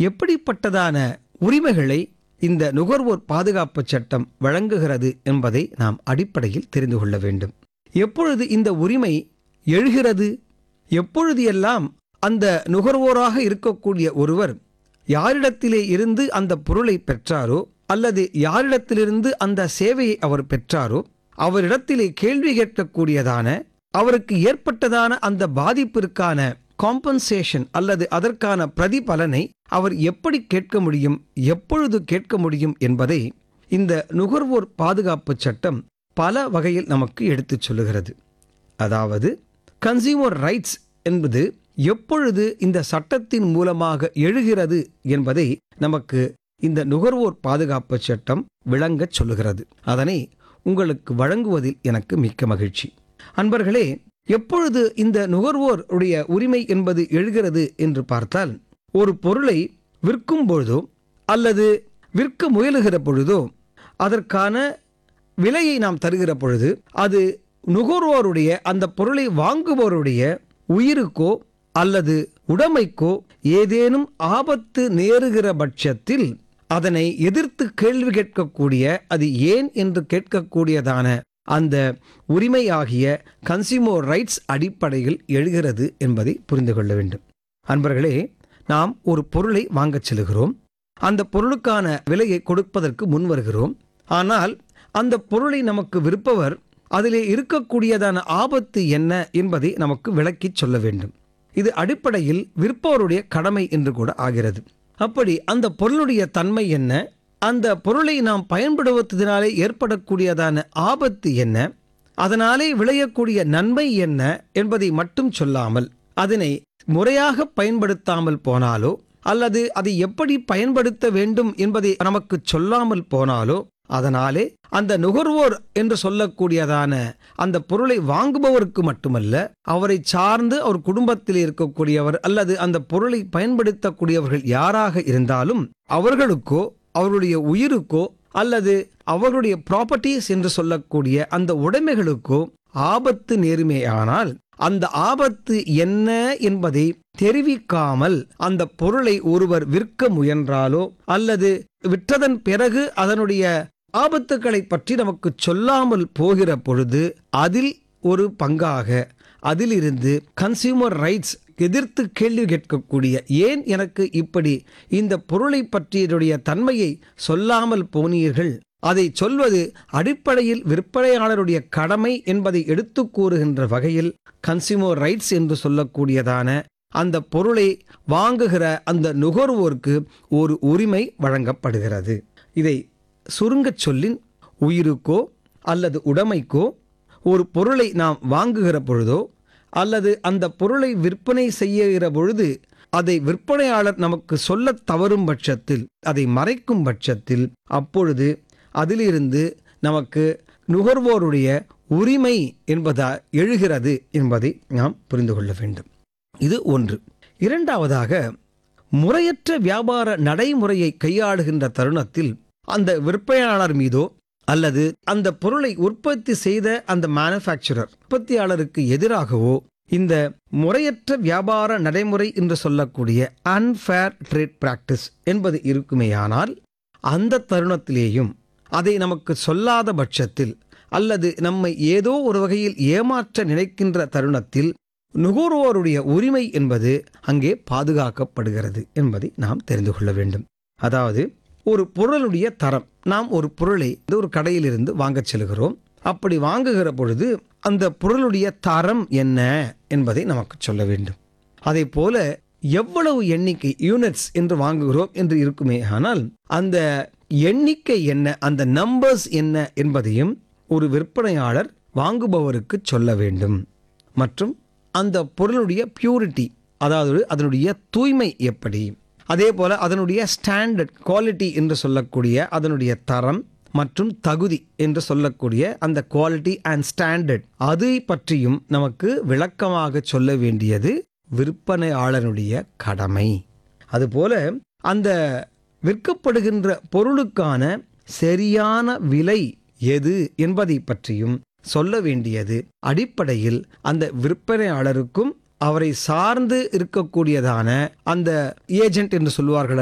எப்படிப்பட்டதான உரிமைகளை இந்த நுகர்வோர் பாதுகாப்பு சட்டம் வழங்குகிறது என்பதை நாம் அடிப்படையில் தெரிந்து கொள்ள வேண்டும் எப்பொழுது இந்த உரிமை எழுகிறது எப்பொழுது எல்லாம் அந்த நுகர்வோராக இருக்கக்கூடிய ஒருவர் யாரிடத்திலே இருந்து அந்த பொருளை பெற்றாரோ அல்லது யாரிடத்திலிருந்து அந்த சேவையை அவர் பெற்றாரோ அவரிடத்திலே கேள்வி கேட்கக்கூடியதான அவருக்கு ஏற்பட்டதான அந்த பாதிப்பிற்கான காம்பன்சேஷன் அல்லது அதற்கான பிரதிபலனை அவர் எப்படி கேட்க முடியும் எப்பொழுது கேட்க முடியும் என்பதை இந்த நுகர்வோர் பாதுகாப்பு சட்டம் பல வகையில் நமக்கு எடுத்துச் சொல்லுகிறது அதாவது கன்சியூமர் ரைட்ஸ் என்பது எப்பொழுது இந்த சட்டத்தின் மூலமாக எழுகிறது என்பதை நமக்கு இந்த நுகர்வோர் பாதுகாப்பு சட்டம் விளங்கச் சொல்லுகிறது அதனை உங்களுக்கு வழங்குவதில் எனக்கு மிக்க மகிழ்ச்சி அன்பர்களே எப்பொழுது இந்த நுகர்வோர் உடைய உரிமை என்பது எழுகிறது என்று பார்த்தால் ஒரு பொருளை விற்கும் பொழுதோ அல்லது விற்க முயலுகிற பொழுதோ அதற்கான விலையை நாம் தருகிற பொழுது அது நுகர்வோருடைய அந்த பொருளை வாங்குபவருடைய உயிருக்கோ அல்லது உடைமைக்கோ ஏதேனும் ஆபத்து நேருகிற பட்சத்தில் அதனை எதிர்த்து கேள்வி கேட்கக்கூடிய அது ஏன் என்று கேட்கக்கூடியதான அந்த உரிமையாகிய கன்சியூமர் ரைட்ஸ் அடிப்படையில் எழுகிறது என்பதை புரிந்து கொள்ள வேண்டும் அன்பர்களே நாம் ஒரு பொருளை வாங்கச் செல்கிறோம் அந்த பொருளுக்கான விலையை கொடுப்பதற்கு முன் வருகிறோம் ஆனால் அந்த பொருளை நமக்கு விற்பவர் அதிலே இருக்கக்கூடியதான ஆபத்து என்ன என்பதை நமக்கு விளக்கிச் சொல்ல வேண்டும் இது அடிப்படையில் விற்பவருடைய கடமை என்று கூட ஆகிறது அப்படி அந்த பொருளுடைய தன்மை என்ன அந்த பொருளை நாம் பயன்படுத்துவதனாலே ஏற்படக்கூடியதான ஆபத்து என்ன அதனாலே விளையக்கூடிய நன்மை என்ன என்பதை மட்டும் சொல்லாமல் அதனை முறையாக பயன்படுத்தாமல் போனாலோ அல்லது அதை எப்படி பயன்படுத்த வேண்டும் என்பதை நமக்கு சொல்லாமல் போனாலோ அதனாலே அந்த நுகர்வோர் என்று சொல்லக்கூடியதான அந்த பொருளை வாங்குபவருக்கு மட்டுமல்ல அவரை சார்ந்து அவர் குடும்பத்தில் இருக்கக்கூடியவர் அல்லது அந்த பொருளை பயன்படுத்தக்கூடியவர்கள் யாராக இருந்தாலும் அவர்களுக்கோ அவருடைய உயிருக்கோ அல்லது அவர்களுடைய ப்ராப்பர்ட்டிஸ் என்று சொல்லக்கூடிய அந்த உடைமைகளுக்கோ ஆபத்து நேருமேயானால் அந்த ஆபத்து என்ன என்பதை தெரிவிக்காமல் அந்த பொருளை ஒருவர் விற்க முயன்றாலோ அல்லது விற்றதன் பிறகு அதனுடைய ஆபத்துக்களை பற்றி நமக்கு சொல்லாமல் போகிற பொழுது அதில் ஒரு பங்காக அதிலிருந்து கன்சியூமர் ரைட்ஸ் எதிர்த்து கேள்வி கேட்கக்கூடிய ஏன் எனக்கு இப்படி இந்த பொருளை பற்றியதுடைய தன்மையை சொல்லாமல் போனீர்கள் அதை சொல்வது அடிப்படையில் விற்பனையாளருடைய கடமை என்பதை எடுத்து கூறுகின்ற வகையில் கன்சியூமர் ரைட்ஸ் என்று சொல்லக்கூடியதான அந்த பொருளை வாங்குகிற அந்த நுகர்வோருக்கு ஒரு உரிமை வழங்கப்படுகிறது இதை சுருங்கச் சொல்லின் உயிருக்கோ அல்லது உடைமைக்கோ ஒரு பொருளை நாம் வாங்குகிற பொழுதோ அல்லது அந்த பொருளை விற்பனை செய்யுகிற பொழுது அதை விற்பனையாளர் நமக்கு சொல்லத் தவறும் பட்சத்தில் அதை மறைக்கும் பட்சத்தில் அப்பொழுது அதிலிருந்து நமக்கு நுகர்வோருடைய உரிமை என்பதா எழுகிறது என்பதை நாம் புரிந்து கொள்ள வேண்டும் இது ஒன்று இரண்டாவதாக முறையற்ற வியாபார நடைமுறையை கையாளுகின்ற தருணத்தில் அந்த விற்பனையாளர் மீதோ அல்லது அந்த பொருளை உற்பத்தி செய்த அந்த மேனுஃபேக்சரர் உற்பத்தியாளருக்கு எதிராகவோ இந்த முறையற்ற வியாபார நடைமுறை என்று சொல்லக்கூடிய அன்ஃபேர் ட்ரேட் பிராக்டிஸ் என்பது இருக்குமேயானால் அந்த தருணத்திலேயும் அதை நமக்கு சொல்லாத பட்சத்தில் அல்லது நம்மை ஏதோ ஒரு வகையில் ஏமாற்ற நினைக்கின்ற தருணத்தில் நுகர்வோருடைய உரிமை என்பது அங்கே பாதுகாக்கப்படுகிறது என்பதை நாம் தெரிந்து கொள்ள வேண்டும் அதாவது ஒரு பொருளுடைய தரம் நாம் ஒரு பொருளை ஒரு கடையிலிருந்து வாங்கச் செல்கிறோம் அப்படி வாங்குகிற பொழுது அந்த பொருளுடைய தரம் என்ன என்பதை நமக்கு சொல்ல வேண்டும் அதே போல எவ்வளவு எண்ணிக்கை யூனிட்ஸ் என்று வாங்குகிறோம் என்று இருக்குமே ஆனால் அந்த எண்ணிக்கை என்ன அந்த நம்பர்ஸ் என்ன என்பதையும் ஒரு விற்பனையாளர் வாங்குபவருக்கு சொல்ல வேண்டும் மற்றும் அந்த பொருளுடைய பியூரிட்டி அதாவது அதனுடைய தூய்மை எப்படி அதே போல அதனுடைய ஸ்டாண்டர்ட் குவாலிட்டி என்று சொல்லக்கூடிய அதனுடைய தரம் மற்றும் தகுதி என்று சொல்லக்கூடிய அந்த குவாலிட்டி அண்ட் ஸ்டாண்டர்ட் அதை பற்றியும் நமக்கு விளக்கமாக சொல்ல வேண்டியது விற்பனையாளனுடைய கடமை அதுபோல அந்த விற்கப்படுகின்ற பொருளுக்கான சரியான விலை எது என்பதை பற்றியும் சொல்ல வேண்டியது அடிப்படையில் அந்த விற்பனையாளருக்கும் அவரை சார்ந்து இருக்கக்கூடியதான அந்த ஏஜென்ட் என்று சொல்லுவார்கள்